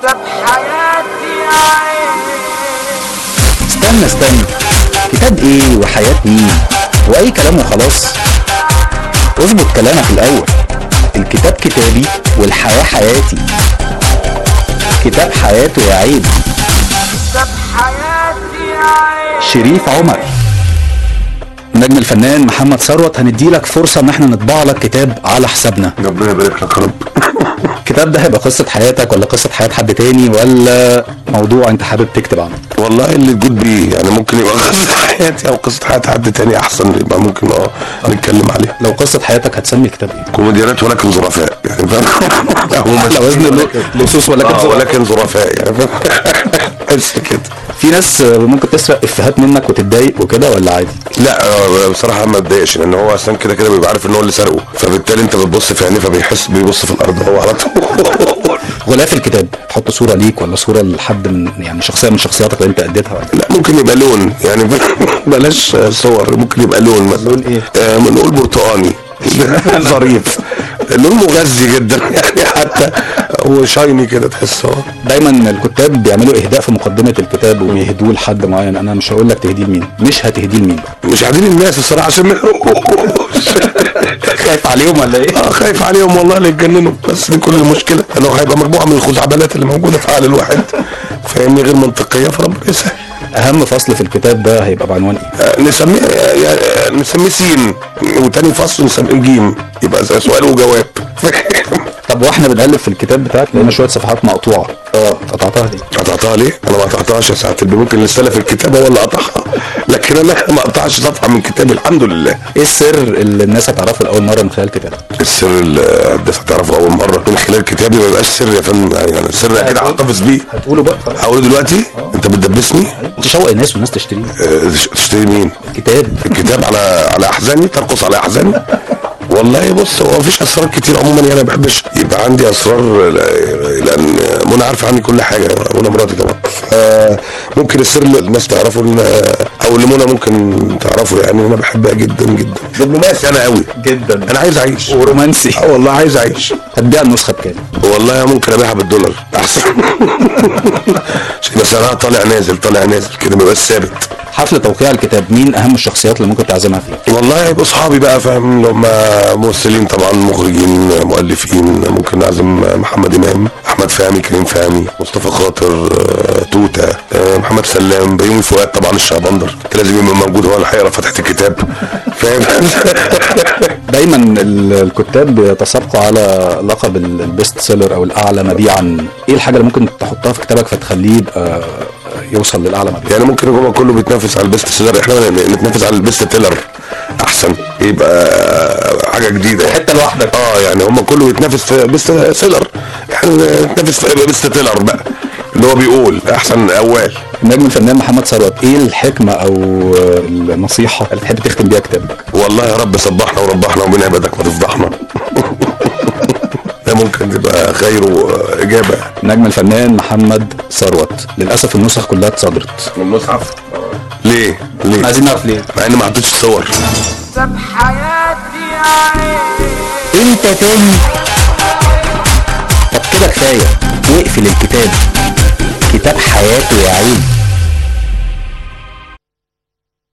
كتاب حياتي يا عيني استنى استنى كتاب ايه وحياة مين واي كلام وخلاص اظبط كلامك الاول الكتاب كتابي والحياة حياتي كتاب حياته يا عيب كتاب حياتي يا عيني شريف عمر نجم الفنان محمد ثروت هنديلك فرصة ان احنا نطبع لك كتاب على حسابنا ربنا يبارك لك يا رب الكتاب ده هيبقى قصة حياتك ولا قصة حياة حد تاني ولا موضوع انت حابب تكتب عنه والله اللي تجود بيه يعني ممكن يبقى قصة حياتي او قصة حياة حد تاني احسن يبقى ممكن اه نتكلم عليه لو قصة حياتك هتسمي الكتاب ايه كوميديانات ولكن ظرفاء يعني فاهم هم على وزن له- لصوص ولكن آه، ظرفاء. ولكن ظرفاء يعني فاهم بس كده في ناس ممكن تسرق افيهات منك وتتضايق وكده ولا عادي لا آه، بصراحه ما اتضايقش لان هو اصلا كده كده بيبقى عارف ان هو اللي سرقه فبالتالي انت بتبص في عينيه فبيحس بيبص في الارض هو على طول غلاف الكتاب تحط صورة ليك ولا صورة لحد من يعني شخصية من شخصياتك اللي انت اديتها ولا لا ممكن يبقى لون يعني بلاش صور ممكن يبقى لون مثلا لون إيه؟ آه بنقول برتقاني ظريف لون مغذي جدا يعني حتى هو شايني كده تحس هو دايما الكتاب بيعملوا اهداء في مقدمة الكتاب وبيهدوه لحد معين انا مش هقول لك تهديه لمين مش هتهديه لمين مش عادين الناس الصراحه عشان ما يروحوش خايف عليهم ولا ايه؟ اه خايف عليهم والله اللي يتجننوا بس دي كل المشكله انه هيبقى مجموعه من الخزعبلات اللي موجوده في عقل الواحد فاهمني غير منطقيه فربنا يسهل اهم فصل في الكتاب ده هيبقى بعنوان ايه؟ آه، نسميه آه، نسميه سين وتاني فصل نسميه جيم يبقى زي سؤال وجواب طب واحنا بنقلب في الكتاب بتاعك لقينا شويه صفحات مقطوعه اه قطعتها ليه؟ قطعتها ليه؟ انا ما قطعتهاش يا ساعه البي ممكن اللي استلف الكتاب هو اللي قطعها لكن انا ما قطعش صفحه من كتابي الحمد لله ايه السر اللي الناس هتعرفه لاول مره من خلال كتابك؟ السر اللي الناس هتعرفه اول مره من خلال كتابي ما يبقاش سر يا فندم يعني السر اكيد هحتفظ بيه هتقوله بقى خلاص. هقوله دلوقتي انت بتدبسني تشوق الناس والناس تشتريه آه، تشتري مين؟ كتاب الكتاب على على احزاني ترقص على احزاني والله بص هو مفيش اسرار كتير عموما يعني ما بحبش يبقى عندي اسرار ل- لان منى عارفه عني كل حاجه منى مراتي طبعا ممكن السر اللي الناس تعرفه ان او اللي منى ممكن تعرفه يعني انا بحبها جدا جدا دبلوماسي انا قوي جدا انا عايز اعيش ورومانسي اه والله عايز اعيش هتبيع النسخه بكام؟ والله ممكن ابيعها بالدولار احسن عشان بس انا طالع نازل طالع نازل كده ما يبقاش ثابت حفل توقيع الكتاب مين اهم الشخصيات اللي ممكن تعزمها فيه؟ والله يبقوا اصحابي بقى فاهم اللي هم ممثلين طبعا مخرجين مؤلفين ممكن نعزم محمد امام احمد فهمي كريم فهمي مصطفى خاطر آه، توته آه، محمد سلام بيومي فؤاد طبعا الشعبندر لازم يبقى موجود هو اللي هيقرا فتحه الكتاب فاهم دايما ال- الكتاب بيتسابقوا على لقب ال- البيست سيلر او الاعلى مبيعا ايه الحاجه اللي ممكن تحطها في كتابك فتخليه يبقى يوصل للاعلى مبيعا يعني ممكن هو كله بيتنافس على البيست سيلر احنا نتنافس على البيست تيلر احسن يبقى حاجه جديده حتة لوحدك. اه يعني هم كله يتنافس في بيست سيلر احنا نتنافس في بيست تيلر بقى اللي هو بيقول احسن اول النجم الفنان محمد ثروت ايه الحكمه او النصيحه اللي تحب تختم بيها كتابك والله يا رب صبحنا وربحنا ومن عبادك ما تفضحنا ده ممكن تبقى خير واجابه النجم الفنان محمد ثروت للاسف النسخ كلها اتصدرت من المصحف ليه؟ ليه؟ عايزين نعرف ليه مع اني ما حطيتش صور كتاب حياتي يا عيني انت تاني طب كده كفايه واقفل الكتاب كتاب حياته يا عيني